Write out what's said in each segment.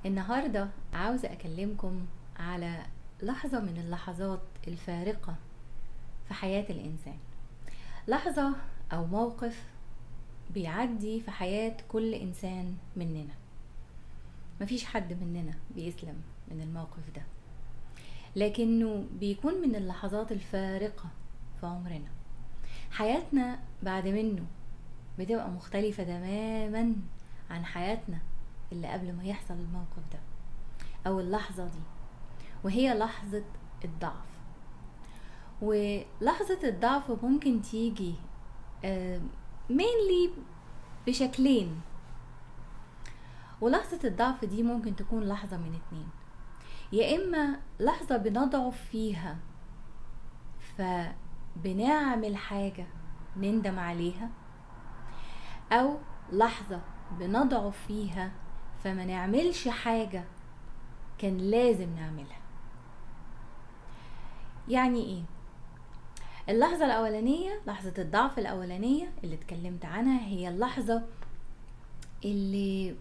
النهاردة عاوزة أكلمكم على لحظة من اللحظات الفارقة في حياة الإنسان لحظة أو موقف بيعدي في حياة كل إنسان مننا مفيش حد مننا بيسلم من الموقف ده لكنه بيكون من اللحظات الفارقة في عمرنا حياتنا بعد منه بتبقى مختلفة تماما عن حياتنا اللي قبل ما يحصل الموقف ده أو اللحظة دي وهي لحظة الضعف ولحظة الضعف ممكن تيجي مينلي بشكلين ولحظة الضعف دي ممكن تكون لحظة من اتنين يا إما لحظة بنضعف فيها فبنعمل حاجة نندم عليها أو لحظة بنضعف فيها فما نعملش حاجة كان لازم نعملها يعني ايه اللحظة الأولانية لحظة الضعف الأولانية اللي اتكلمت عنها هي اللحظة اللي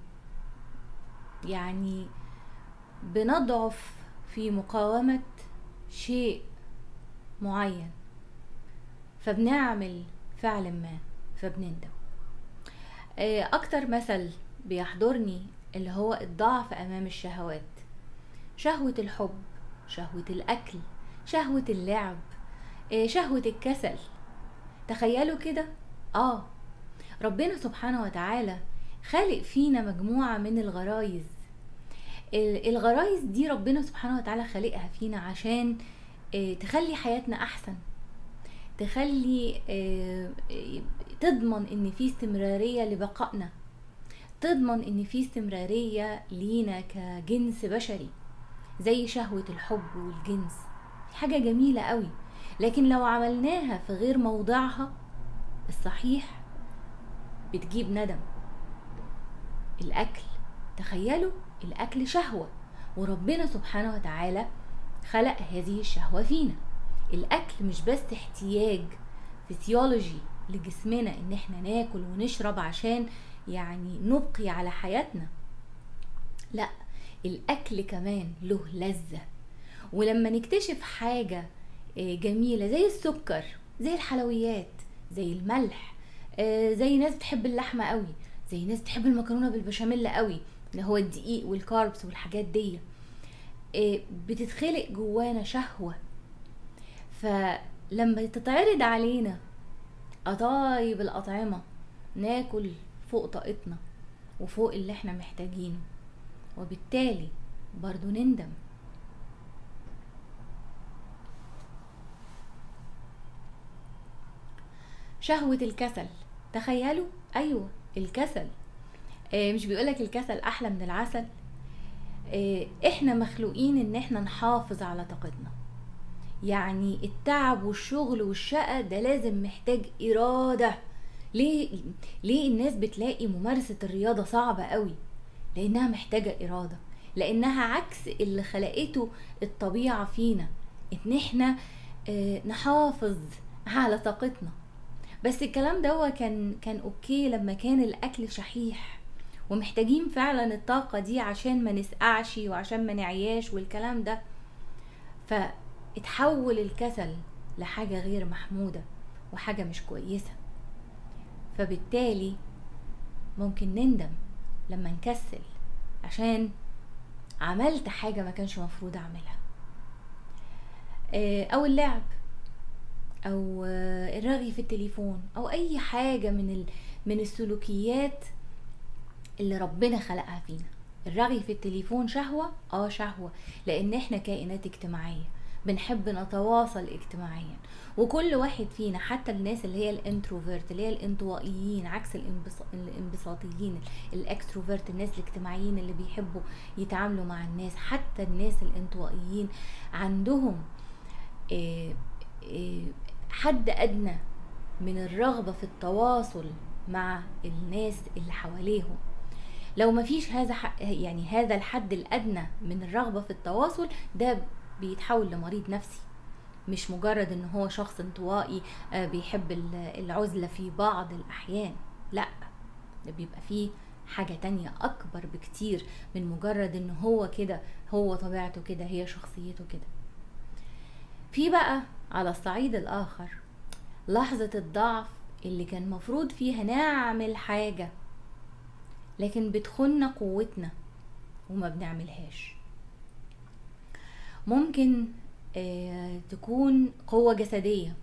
يعني بنضعف في مقاومة شيء معين فبنعمل فعل ما فبنندم أكتر مثل بيحضرني اللي هو الضعف أمام الشهوات شهوة الحب شهوة الأكل شهوة اللعب شهوة الكسل تخيلوا كده آه ربنا سبحانه وتعالى خالق فينا مجموعة من الغرايز الغرايز دي ربنا سبحانه وتعالى خالقها فينا عشان تخلي حياتنا أحسن تخلي تضمن ان في استمرارية لبقائنا تضمن ان في استمرارية لينا كجنس بشري زي شهوة الحب والجنس حاجة جميلة قوي لكن لو عملناها في غير موضعها الصحيح بتجيب ندم الاكل تخيلوا الاكل شهوة وربنا سبحانه وتعالى خلق هذه الشهوة فينا الاكل مش بس احتياج فسيولوجي لجسمنا ان احنا ناكل ونشرب عشان يعني نبقي على حياتنا لا الاكل كمان له لذة ولما نكتشف حاجة جميلة زي السكر زي الحلويات زي الملح زي ناس بتحب اللحمة قوي زي ناس بتحب المكرونة بالبشاميل قوي اللي هو الدقيق والكاربس والحاجات دي بتتخلق جوانا شهوة فلما تتعرض علينا قطايب الأطعمة ناكل فوق طاقتنا وفوق اللي احنا محتاجينه وبالتالي برضو نندم شهوة الكسل تخيلوا أيوة الكسل اه مش بيقولك الكسل أحلى من العسل اه احنا مخلوقين ان احنا نحافظ على طاقتنا يعني التعب والشغل والشقة ده لازم محتاج إرادة ليه ليه الناس بتلاقي ممارسة الرياضة صعبة قوي لأنها محتاجة إرادة لأنها عكس اللي خلقته الطبيعة فينا إن إحنا اه نحافظ على طاقتنا بس الكلام ده كان كان أوكي لما كان الأكل شحيح ومحتاجين فعلا الطاقة دي عشان ما نسقعش وعشان ما نعياش والكلام ده ف اتحول الكسل لحاجة غير محمودة وحاجة مش كويسة فبالتالي ممكن نندم لما نكسل عشان عملت حاجة ما كانش مفروض اعملها او اللعب او الرغي في التليفون او اي حاجة من من السلوكيات اللي ربنا خلقها فينا الرغي في التليفون شهوة اه شهوة لان احنا كائنات اجتماعيه بنحب نتواصل اجتماعيا وكل واحد فينا حتى الناس اللي هي الانتروفيرت اللي هي الانطوائيين عكس الانبساطيين الاكستروفيرت الناس الاجتماعيين اللي بيحبوا يتعاملوا مع الناس حتى الناس الانطوائيين عندهم حد ادنى من الرغبة في التواصل مع الناس اللي حواليهم لو مفيش هذا يعني هذا الحد الادنى من الرغبة في التواصل ده بيتحول لمريض نفسي مش مجرد ان هو شخص انطوائي بيحب العزلة في بعض الاحيان لا ده بيبقى فيه حاجة تانية اكبر بكتير من مجرد ان هو كده هو طبيعته كده هي شخصيته كده في بقى على الصعيد الاخر لحظة الضعف اللي كان مفروض فيها نعمل حاجة لكن بتخن قوتنا وما بنعملهاش ممكن آه، تكون قوة جسدية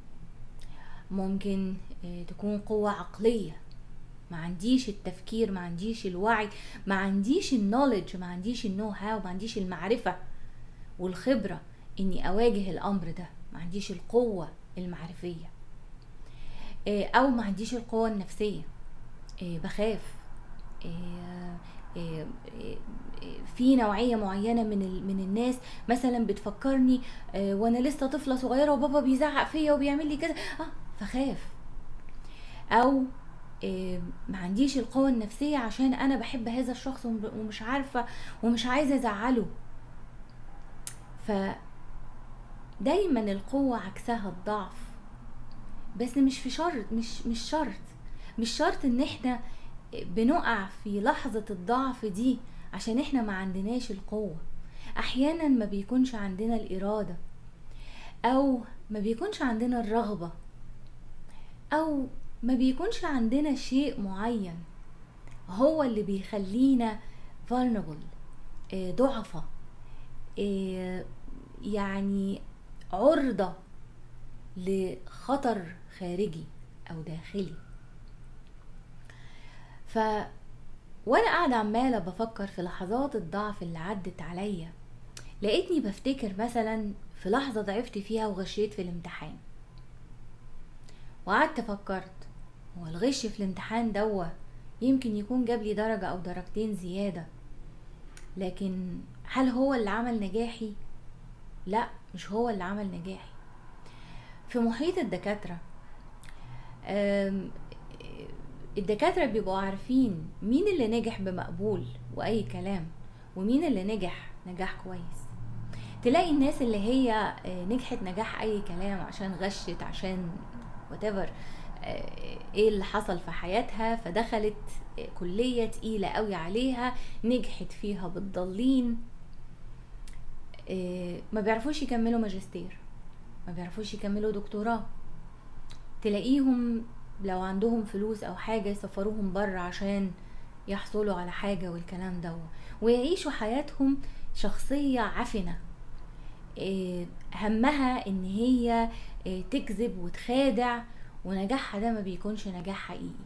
ممكن آه، تكون قوة عقلية ما عنديش التفكير ما عنديش الوعي ما عنديش النولج ما عنديش النو هاو ما عنديش المعرفة والخبرة اني اواجه الامر ده ما عنديش القوة المعرفية آه، او ما عنديش القوة النفسية بخاف في نوعيه معينه من من الناس مثلا بتفكرني وانا لسه طفله صغيره وبابا بيزعق فيا وبيعمل لي كده اه فخاف او ما عنديش القوة النفسية عشان أنا بحب هذا الشخص ومش عارفة ومش عايزة أزعله ف دايما القوة عكسها الضعف بس مش في شرط مش مش شرط مش شرط ان احنا بنقع في لحظة الضعف دي عشان احنا ما عندناش القوة احيانا ما بيكونش عندنا الارادة او ما بيكونش عندنا الرغبة او ما بيكونش عندنا شيء معين هو اللي بيخلينا vulnerable ضعفة يعني عرضة لخطر خارجي او داخلي ف وانا قاعدة عمالة بفكر في لحظات الضعف اللي عدت عليا لقيتني بفتكر مثلا في لحظة ضعفت فيها وغشيت في الامتحان وقعدت فكرت هو الغش في الامتحان دوا يمكن يكون جاب لي درجة او درجتين زيادة لكن هل هو اللي عمل نجاحي لا مش هو اللي عمل نجاحي في محيط الدكاترة الدكاترة بيبقوا عارفين مين اللي نجح بمقبول وأي كلام ومين اللي نجح نجاح كويس تلاقي الناس اللي هي نجحت نجاح أي كلام عشان غشت عشان whatever ايه اللي حصل في حياتها فدخلت كلية تقيلة قوي عليها نجحت فيها بالضالين ما بيعرفوش يكملوا ماجستير ما بيعرفوش يكملوا دكتوراه تلاقيهم لو عندهم فلوس او حاجة يسفروهم بره عشان يحصلوا على حاجة والكلام ده ويعيشوا حياتهم شخصية عفنة همها ان هي تكذب وتخادع ونجاحها ده ما بيكونش نجاح حقيقي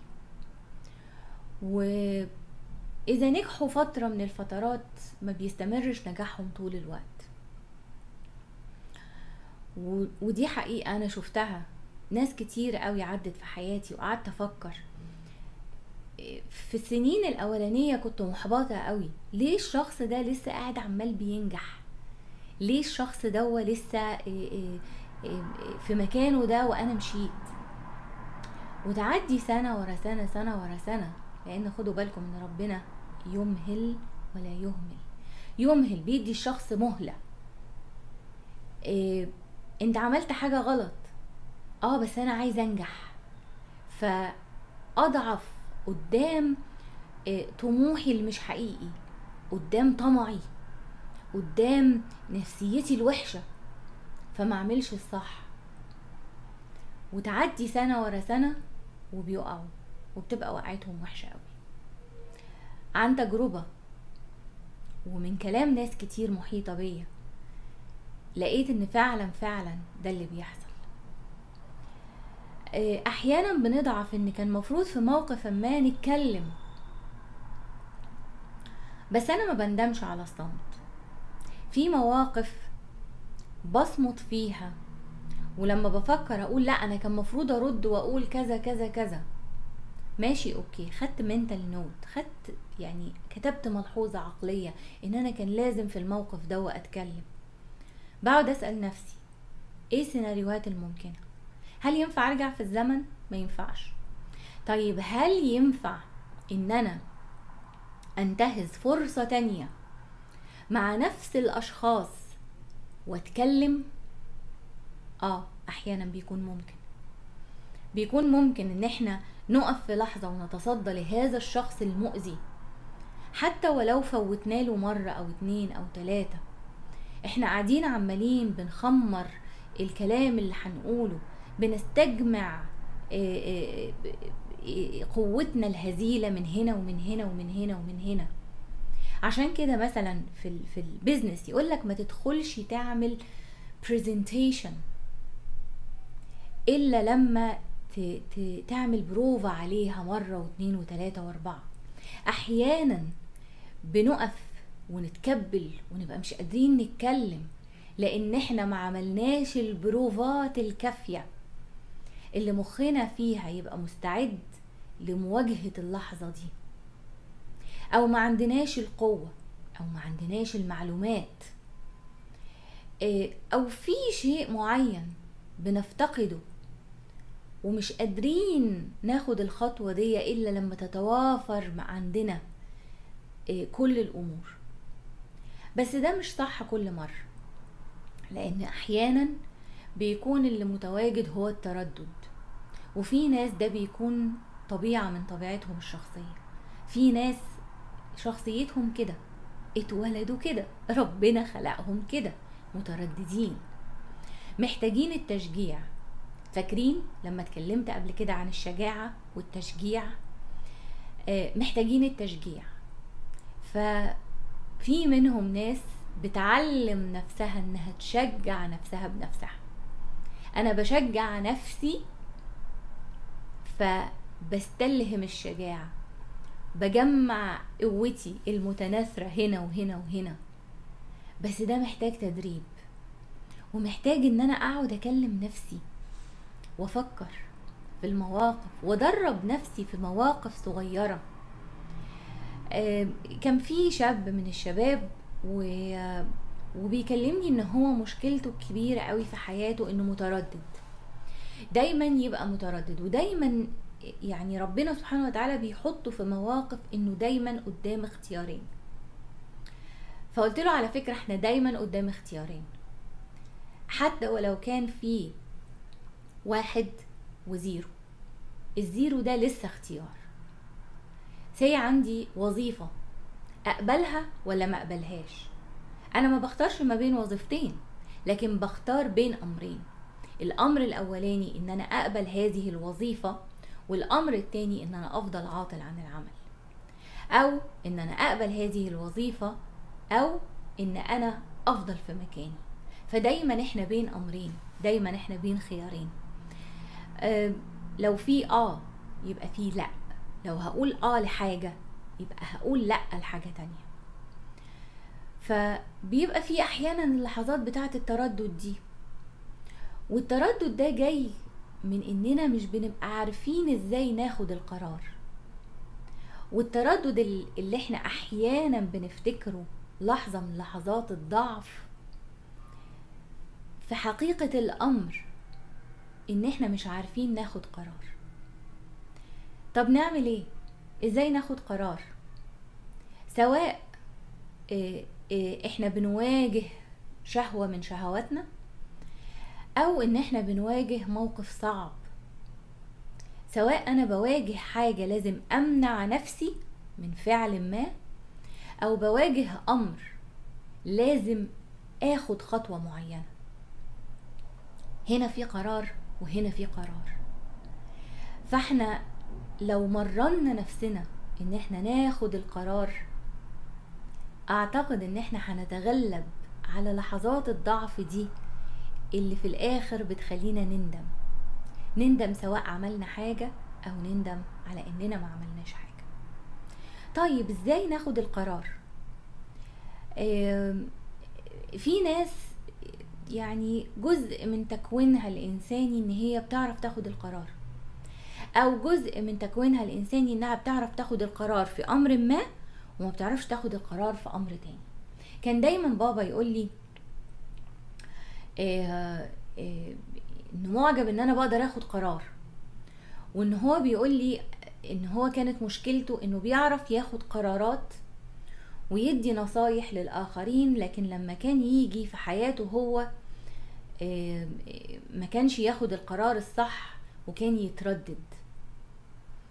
واذا نجحوا فترة من الفترات ما بيستمرش نجاحهم طول الوقت ودي حقيقة انا شفتها ناس كتير قوي عدت في حياتي وقعدت افكر في السنين الاولانية كنت محبطة قوي ليه الشخص ده لسه قاعد عمال بينجح ليه الشخص ده لسه في مكانه ده وانا مشيت وتعدي سنة ورا سنة سنة ورا سنة لان خدوا بالكم ان ربنا يمهل ولا يهمل يمهل بيدي الشخص مهلة إيه انت عملت حاجة غلط اه بس انا عايز انجح فاضعف قدام طموحي اللي مش حقيقي قدام طمعي قدام نفسيتي الوحشه فما اعملش الصح وتعدي سنه ورا سنه وبيقعوا وبتبقى وقعتهم وحشه قوي عن تجربه ومن كلام ناس كتير محيطه بيا لقيت ان فعلا فعلا ده اللي بيحصل احيانا بنضعف ان كان مفروض في موقف ما نتكلم بس انا ما بندمش على الصمت في مواقف بصمت فيها ولما بفكر اقول لا انا كان مفروض ارد واقول كذا كذا كذا ماشي اوكي خدت منتال نوت خدت يعني كتبت ملحوظة عقلية ان انا كان لازم في الموقف ده اتكلم بقعد اسأل نفسي ايه السيناريوهات الممكنة هل ينفع ارجع في الزمن ما ينفعش طيب هل ينفع ان انا انتهز فرصة تانية مع نفس الاشخاص واتكلم اه احيانا بيكون ممكن بيكون ممكن ان احنا نقف في لحظة ونتصدى لهذا الشخص المؤذي حتى ولو فوتنا له مرة أو اتنين أو تلاتة احنا قاعدين عمالين بنخمر الكلام اللي هنقوله بنستجمع آه، آه، آه، قوتنا الهزيلة من هنا ومن هنا ومن هنا ومن هنا عشان كده مثلا في ال في البيزنس يقول لك ما تدخلش تعمل برزنتيشن الا لما ت- ت- تعمل بروفا عليها مرة واثنين وثلاثة واربعة احيانا بنقف ونتكبل ونبقى مش قادرين نتكلم لان احنا ما عملناش البروفات الكافية اللي مخنا فيها يبقى مستعد لمواجهة اللحظة دي او ما عندناش القوة او ما عندناش المعلومات إيه، او في شيء معين بنفتقده ومش قادرين ناخد الخطوة دي إلا لما تتوافر مع عندنا إيه، كل الأمور بس ده مش صح كل مرة لأن أحيانا بيكون اللي متواجد هو التردد وفي ناس ده بيكون طبيعة من طبيعتهم الشخصية في ناس شخصيتهم كده اتولدوا كده ربنا خلقهم كده مترددين محتاجين التشجيع فاكرين لما اتكلمت قبل كده عن الشجاعة والتشجيع آه، محتاجين التشجيع ففي منهم ناس بتعلم نفسها انها تشجع نفسها بنفسها انا بشجع نفسي فبستلهم الشجاعة بجمع قوتي المتناثرة هنا وهنا وهنا بس ده محتاج تدريب ومحتاج ان انا اقعد اكلم نفسي وافكر في المواقف وادرب نفسي في مواقف صغيره آه، كان في شاب من الشباب و وبيكلمني ان هو مشكلته الكبيره قوي في حياته انه متردد دايما يبقى متردد ودايما يعني ربنا سبحانه وتعالى بيحطه في مواقف انه دايما قدام اختيارين فقلت له على فكره احنا دايما قدام اختيارين حتى ولو كان في واحد وزيرو الزيرو ده لسه اختيار سي عندي وظيفة اقبلها ولا ما اقبلهاش انا ما بختارش ما بين وظيفتين لكن بختار بين امرين الامر الاولاني ان انا اقبل هذه الوظيفة والامر التاني ان انا افضل عاطل عن العمل او ان انا اقبل هذه الوظيفة او ان انا افضل في مكاني فدايما احنا بين امرين دايما احنا بين خيارين أه لو في اه يبقى في لا لو هقول اه لحاجة يبقى هقول لا لحاجة تانية فبيبقى في احيانا اللحظات بتاعة التردد دي والتردد ده جاي من اننا مش بنبقى عارفين ازاي ناخد القرار والتردد ال- اللي احنا احيانا بنفتكره لحظة من لحظات الضعف في حقيقة الامر ان احنا مش عارفين ناخد قرار طب نعمل ايه ازاي ناخد قرار سواء إيه إيه احنا بنواجه شهوة من شهواتنا او ان احنا بنواجه موقف صعب سواء انا بواجه حاجة لازم امنع نفسي من فعل ما او بواجه امر لازم اخد خطوة معينة هنا في قرار وهنا في قرار فاحنا لو مرنا نفسنا ان احنا ناخد القرار اعتقد ان احنا هنتغلب على لحظات الضعف دي اللي في الاخر بتخلينا نندم نندم سواء عملنا حاجة او نندم على اننا ما عملناش حاجة طيب ازاي ناخد القرار آم، في ناس يعني جزء من تكوينها الانساني ان هي بتعرف تاخد القرار او جزء من تكوينها الانساني انها بتعرف تاخد القرار في امر ما وما بتعرفش تاخد القرار في امر تاني كان دايما بابا يقول لي إيه إيه انه معجب ان انا بقدر اخد قرار وان هو بيقول لي ان هو كانت مشكلته انه بيعرف ياخد قرارات ويدي نصايح للاخرين لكن لما كان يجي في حياته هو إيه، إيه، ما كانش ياخد القرار الصح وكان يتردد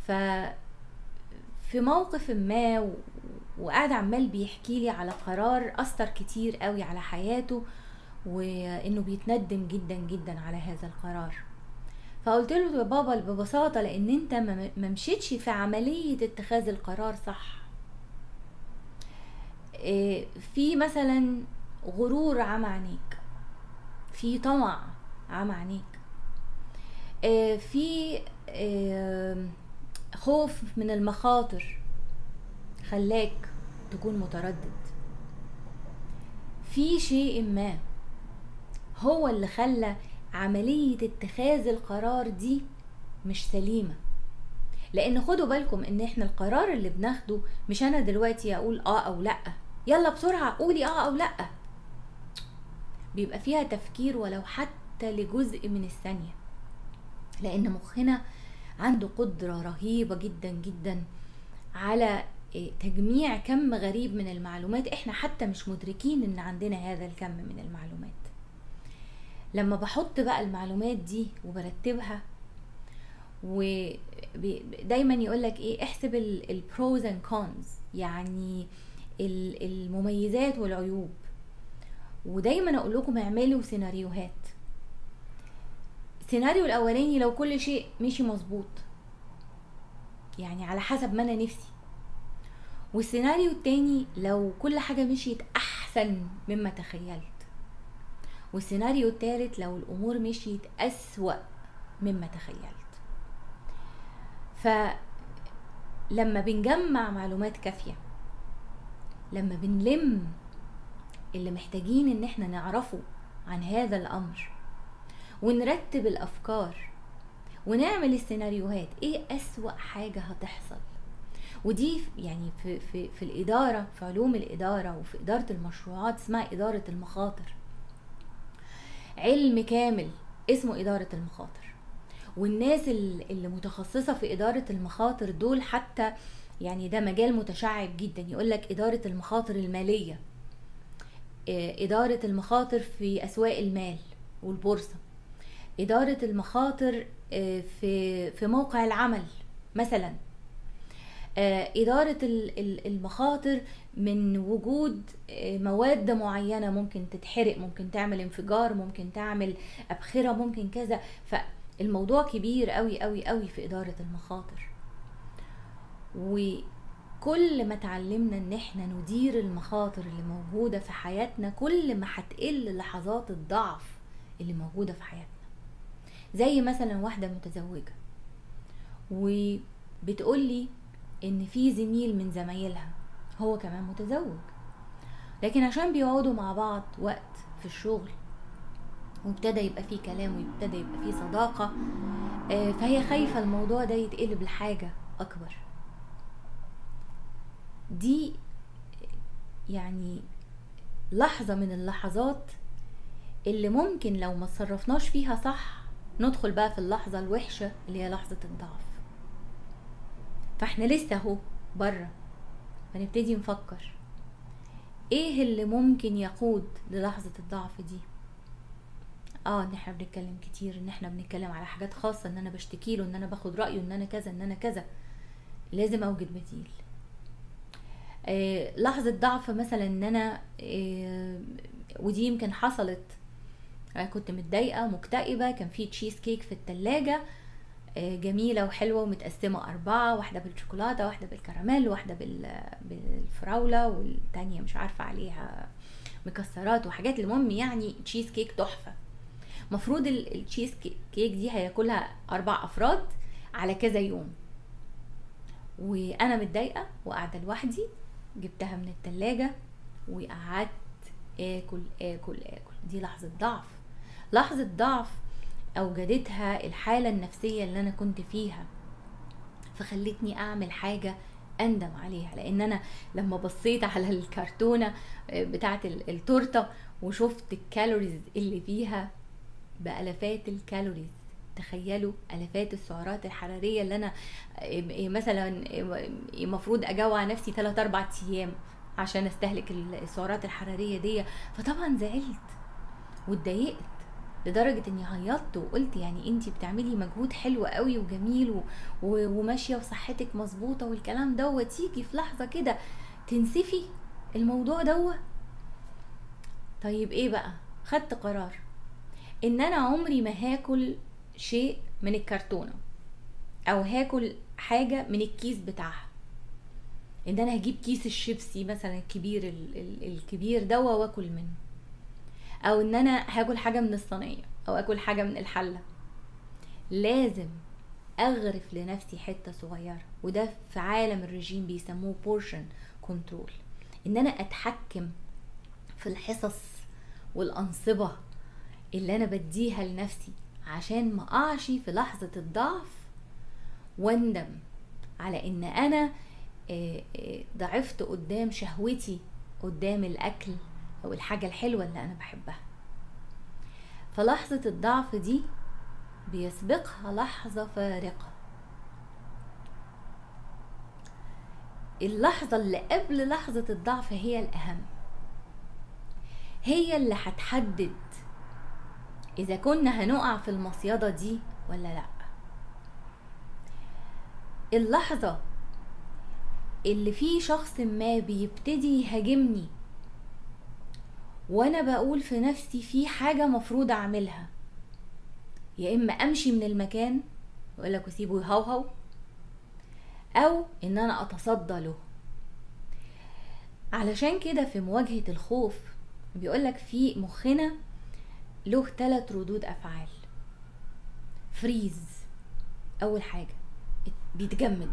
ف في موقف ما و... وقاعد عمال بيحكي لي على قرار اثر كتير قوي على حياته وانه بيتندم جدا جدا على هذا القرار فقلت له يا بابا ببساطة لان انت ما ما مشيتش في عملية اتخاذ القرار صح إيه، في مثلا غرور عمى عينيك في طمع عمى عينيك إيه، في إيه، خوف من المخاطر خلاك تكون متردد في شيء ما هو اللي خلى عملية اتخاذ القرار دي مش سليمة لان خدوا بالكم ان احنا القرار اللي بناخده مش انا دلوقتي اقول اه او لا يلا بسرعة قولي اه او لا بيبقى فيها تفكير ولو حتى لجزء من الثانية لان مخنا عنده قدرة رهيبة جدا جدا على إيه، تجميع كم غريب من المعلومات احنا حتى مش مدركين ان عندنا هذا الكم من المعلومات لما بحط بقى المعلومات دي وبرتبها ودايما يقول لك ايه احسب البروز اند كونز يعني ال- المميزات والعيوب ودايما اقول لكم اعملوا سيناريوهات السيناريو الاولاني لو كل شيء مشي مظبوط يعني على حسب ما انا نفسي والسيناريو التاني لو كل حاجة مشيت احسن مما تخيلت والسيناريو التالت لو الامور مشيت اسوأ مما تخيلت فلما بنجمع معلومات كافية لما بنلم اللي محتاجين ان احنا نعرفه عن هذا الامر ونرتب الافكار ونعمل السيناريوهات ايه اسوأ حاجة هتحصل ودي يعني في, في, في الإدارة في علوم الإدارة وفي إدارة المشروعات اسمها إدارة المخاطر علم كامل اسمه إدارة المخاطر والناس ال- اللي متخصصة في إدارة المخاطر دول حتى يعني ده مجال متشعب جدا يقولك إدارة المخاطر المالية إيه، إدارة المخاطر في أسواق المال والبورصة إدارة المخاطر إيه، في في موقع العمل مثلا آه، إدارة ال- ال- المخاطر من وجود آه، مواد معينة ممكن تتحرق ممكن تعمل انفجار ممكن تعمل أبخرة ممكن كذا فالموضوع كبير قوي قوي قوي في إدارة المخاطر وكل ما اتعلمنا ان احنا ندير المخاطر اللي موجودة في حياتنا كل ما هتقل لحظات الضعف اللي موجودة في حياتنا زي مثلا واحدة متزوجة وبتقولي ان في زميل من زمايلها هو كمان متزوج لكن عشان بيقعدوا مع بعض وقت في الشغل وابتدى يبقى فيه كلام وابتدى يبقى فيه صداقة آه، فهي خايفة الموضوع ده يتقلب لحاجة أكبر دي يعني لحظة من اللحظات اللي ممكن لو ما تصرفناش فيها صح ندخل بقى في اللحظة الوحشة اللي هي لحظة الضعف فاحنا لسه اهو بره فنبتدي نفكر ايه اللي ممكن يقود للحظة الضعف دي اه ان احنا بنتكلم كتير ان احنا بنتكلم على حاجات خاصة ان انا بشتكي له ان انا باخد رأيه ان انا كذا ان انا كذا لازم اوجد بديل آه لحظة ضعف مثلا ان انا آه ودي يمكن حصلت آه كنت متضايقة مكتئبة كان في تشيز كيك في التلاجة آه، جميلة وحلوة ومتقسمة أربعة واحدة بالشوكولاتة واحدة بالكراميل واحدة بال- بالفراولة والتانية مش عارفة عليها مكسرات وحاجات المهم يعني تشيز كيك تحفة مفروض ال- التشيز كي- كيك دي هياكلها أربع أفراد على كذا يوم وأنا متضايقة وقاعدة لوحدي جبتها من التلاجة وقعدت آكل آكل آكل دي لحظة ضعف لحظة ضعف اوجدتها الحاله النفسيه اللي انا كنت فيها فخلتني اعمل حاجه اندم عليها لان انا لما بصيت على الكرتونه بتاعه ال- التورته وشفت الكالوريز اللي فيها بالافات الكالوريز تخيلوا الافات السعرات الحراريه اللي انا مثلا المفروض اجوع نفسي 3 4 ايام عشان استهلك السعرات الحراريه دي فطبعا زعلت واتضايقت لدرجة اني عيطت وقلت يعني انتي بتعملي مجهود حلو قوي وجميل و... و... وماشية وصحتك مظبوطة والكلام دوت تيجي في لحظة كده تنسفي الموضوع دوت طيب ايه بقى خدت قرار ان انا عمري ما هاكل شيء من الكرتونة او هاكل حاجة من الكيس بتاعها ان انا هجيب كيس الشيبسي مثلا الكبير ال... ال... الكبير دوا واكل منه او ان انا هاكل حاجه من الصينيه او اكل حاجه من الحله لازم اغرف لنفسي حته صغيره وده في عالم الرجيم بيسموه بورشن كنترول ان انا اتحكم في الحصص والانصبه اللي انا بديها لنفسي عشان ما اقعش في لحظه الضعف واندم على ان انا ضعفت قدام شهوتي قدام الاكل او الحاجه الحلوه اللي انا بحبها فلحظه الضعف دي بيسبقها لحظه فارقه اللحظه اللي قبل لحظه الضعف هي الاهم هي اللي هتحدد اذا كنا هنقع في المصيده دي ولا لا اللحظه اللي فيه شخص ما بيبتدي يهاجمني وانا بقول في نفسي في حاجه مفروض اعملها يا اما امشي من المكان واقول لك واسيبه يهوهو او ان انا اتصدى له علشان كده في مواجهه الخوف بيقولك في مخنا له ثلاث ردود افعال فريز اول حاجه بيتجمد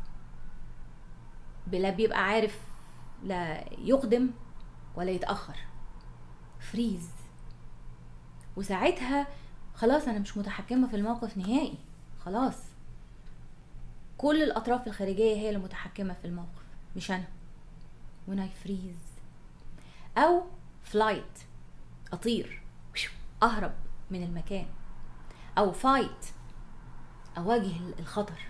لا بيبقى عارف لا يقدم ولا يتاخر فريز وساعتها خلاص انا مش متحكمه في الموقف نهائي خلاص كل الاطراف الخارجيه هي اللي متحكمه في الموقف مش انا when I freeze او فلايت اطير اهرب من المكان او فايت اواجه الخطر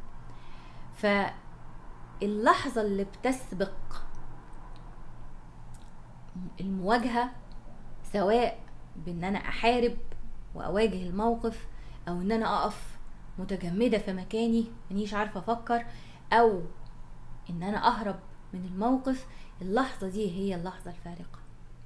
فاللحظه اللي بتسبق المواجهه سواء بان انا احارب واواجه الموقف او ان انا اقف متجمده في مكاني مانيش عارفه افكر او ان انا اهرب من الموقف اللحظه دي هي اللحظه الفارقه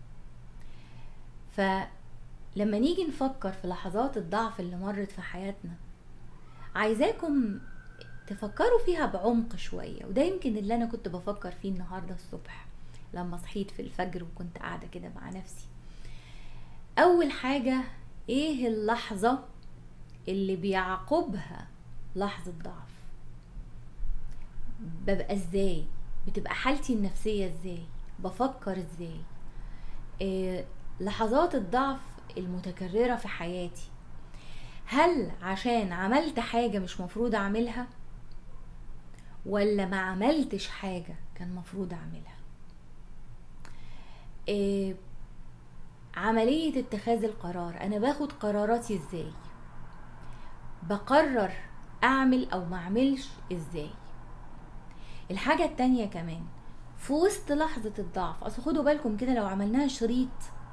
فلما نيجي نفكر في لحظات الضعف اللي مرت في حياتنا عايزاكم تفكروا فيها بعمق شويه وده يمكن اللي انا كنت بفكر فيه النهارده الصبح لما صحيت في الفجر وكنت قاعده كده مع نفسي اول حاجه ايه اللحظه اللي بيعقبها لحظه ضعف ببقى ازاي بتبقى حالتي النفسيه ازاي بفكر ازاي إيه لحظات الضعف المتكرره في حياتي هل عشان عملت حاجه مش مفروض اعملها ولا ما عملتش حاجه كان مفروض اعملها إيه عملية اتخاذ القرار أنا باخد قراراتي ازاي بقرر أعمل أو ما أعملش ازاي الحاجة التانية كمان في وسط لحظة الضعف أصل خدوا بالكم كده لو عملناها شريط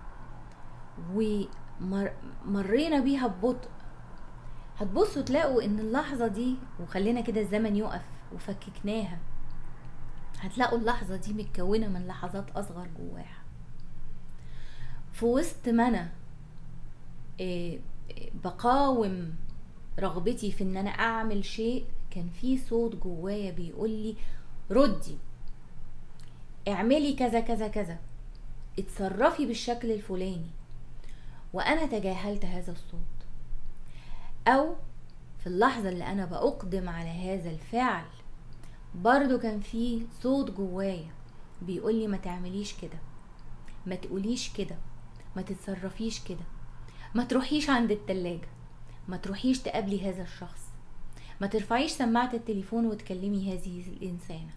ومرينا بيها ببطء هتبصوا تلاقوا ان اللحظة دي وخلينا كده الزمن يقف وفككناها هتلاقوا اللحظة دي متكونة من لحظات أصغر جواها في وسط ما انا إيه بقاوم رغبتي في ان انا اعمل شيء كان في صوت جوايا بيقول لي ردي اعملي كذا كذا كذا اتصرفي بالشكل الفلاني وانا تجاهلت هذا الصوت او في اللحظة اللي انا بأقدم على هذا الفعل برضو كان في صوت جوايا بيقول لي ما تعمليش كده ما تقوليش كده ما تتصرفيش كده ما تروحيش عند التلاجة ما تروحيش تقابلي هذا الشخص ما ترفعيش سماعة التليفون وتكلمي هذه الإنسانة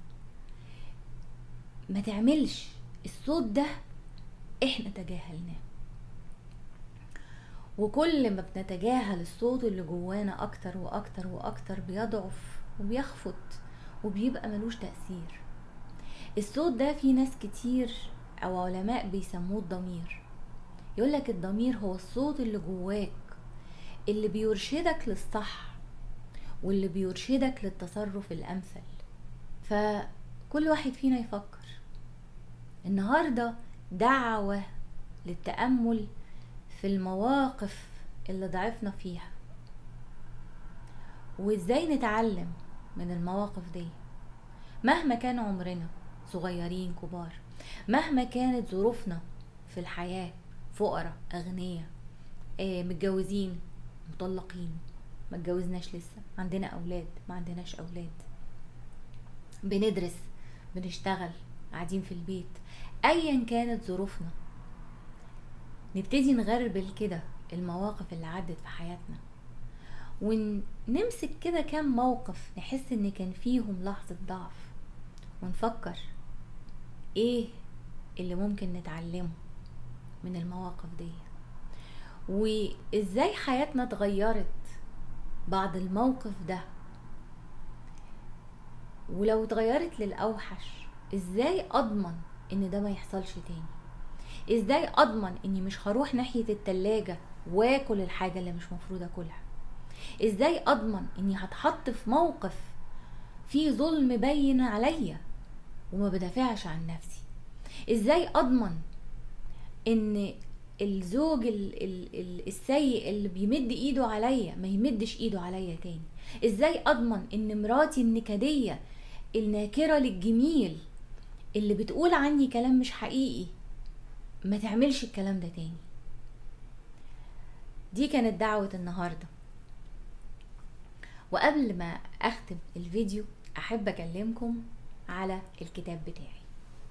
ما تعملش الصوت ده احنا تجاهلناه وكل ما بنتجاهل الصوت اللي جوانا اكتر واكتر واكتر بيضعف وبيخفت وبيبقى ملوش تأثير الصوت ده في ناس كتير او علماء بيسموه الضمير يقولك الضمير هو الصوت اللي جواك اللي بيرشدك للصح واللي بيرشدك للتصرف الامثل فكل واحد فينا يفكر النهارده دعوه للتامل في المواقف اللي ضعفنا فيها وازاي نتعلم من المواقف دي مهما كان عمرنا صغيرين كبار مهما كانت ظروفنا في الحياة فقراء أغنياء آه، متجوزين مطلقين ما اتجوزناش لسه عندنا أولاد ما عندناش أولاد بندرس بنشتغل قاعدين في البيت أيا كانت ظروفنا نبتدي نغربل كده المواقف اللي عدت في حياتنا ونمسك كده كام موقف نحس ان كان فيهم لحظة ضعف ونفكر ايه اللي ممكن نتعلمه من المواقف دي وازاي حياتنا اتغيرت بعد الموقف ده ولو اتغيرت للأوحش ازاي اضمن ان ده ما يحصلش تاني ازاي اضمن اني مش هروح ناحية التلاجة واكل الحاجة اللي مش مفروض اكلها ازاي اضمن اني هتحط في موقف فيه ظلم باين عليا وما بدافعش عن نفسي ازاي اضمن ان الزوج ال ال ال السيء اللي بيمد ايده عليا ما يمدش ايده عليا تاني ازاي اضمن ان مراتي النكدية الناكرة للجميل اللي بتقول عني كلام مش حقيقي ما تعملش الكلام ده تاني دي كانت دعوة النهاردة وقبل ما اختم الفيديو احب اكلمكم على الكتاب بتاعي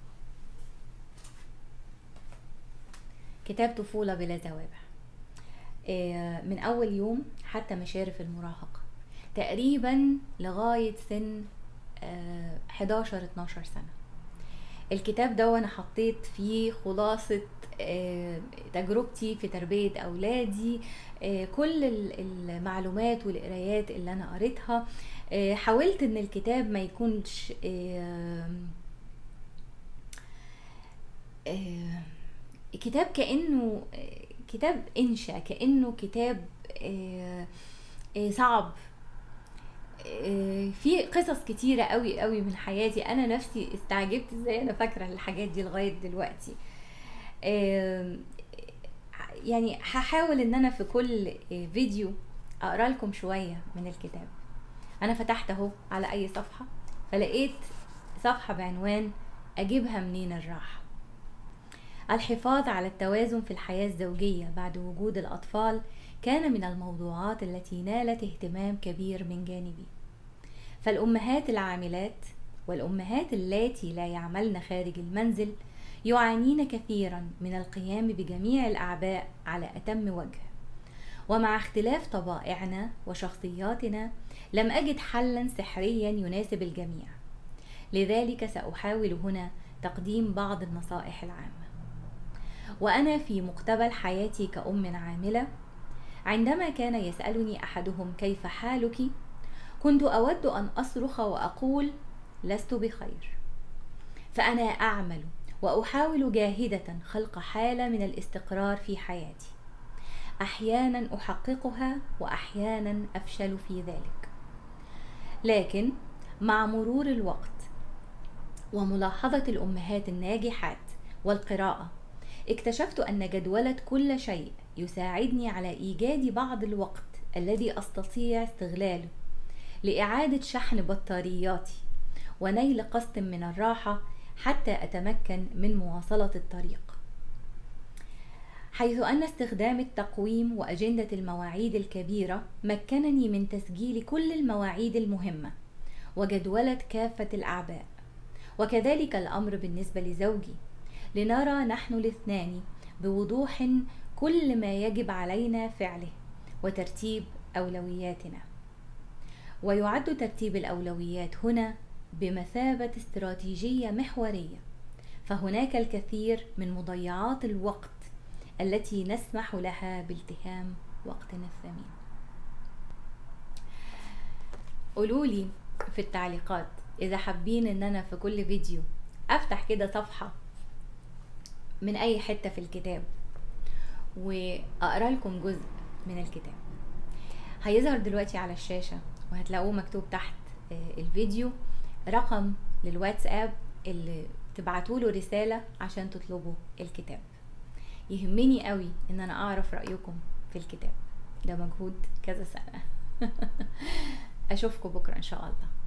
كتاب طفولة بلا زوابع آه، من أول يوم حتى مشارف المراهقة تقريبا لغاية سن 11 12 سنة الكتاب ده أنا حطيت فيه خلاصة آه، تجربتي في تربية أولادي آه، كل المعلومات والقرايات اللي أنا قريتها حاولت إن الكتاب ما يكونش كتاب كانه كتاب انشا كانه كتاب صعب في قصص كتيره قوي قوي من حياتي انا نفسي استعجبت ازاي انا فاكره الحاجات دي لغايه دلوقتي يعني هحاول ان انا في كل فيديو اقرا لكم شويه من الكتاب انا فتحت اهو على اي صفحه فلقيت صفحه بعنوان اجيبها منين الراحه الحفاظ على التوازن في الحياة الزوجية بعد وجود الأطفال كان من الموضوعات التي نالت اهتمام كبير من جانبي فالأمهات العاملات والأمهات اللاتي لا يعملن خارج المنزل يعانين كثيرا من القيام بجميع الأعباء على أتم وجه ومع اختلاف طبائعنا وشخصياتنا لم أجد حلا سحريا يناسب الجميع لذلك سأحاول هنا تقديم بعض النصائح العامة وأنا في مقتبل حياتي كأم عاملة عندما كان يسألني أحدهم كيف حالك كنت أود أن أصرخ وأقول لست بخير فأنا أعمل وأحاول جاهدة خلق حالة من الاستقرار في حياتي أحيانا أحققها وأحيانا أفشل في ذلك لكن مع مرور الوقت وملاحظة الأمهات الناجحات والقراءة اكتشفت أن جدولة كل شيء يساعدني على إيجاد بعض الوقت الذي أستطيع استغلاله لإعادة شحن بطارياتي ونيل قسط من الراحة حتى أتمكن من مواصلة الطريق حيث أن استخدام التقويم وأجندة المواعيد الكبيرة مكنني من تسجيل كل المواعيد المهمة وجدولة كافة الأعباء وكذلك الأمر بالنسبة لزوجي لنرى نحن الاثنان بوضوح كل ما يجب علينا فعله وترتيب اولوياتنا ويعد ترتيب الاولويات هنا بمثابه استراتيجيه محوريه فهناك الكثير من مضيعات الوقت التي نسمح لها بالتهام وقتنا الثمين قولولي في التعليقات اذا حابين ان انا في كل فيديو افتح كده صفحه من اي حتة في الكتاب واقرا لكم جزء من الكتاب هيظهر دلوقتي على الشاشه وهتلاقوه مكتوب تحت آه، الفيديو رقم للواتساب اللي تبعتوا له رساله عشان تطلبوا الكتاب يهمني قوي ان انا اعرف رايكم في الكتاب ده مجهود كذا سنه اشوفكم بكره ان شاء الله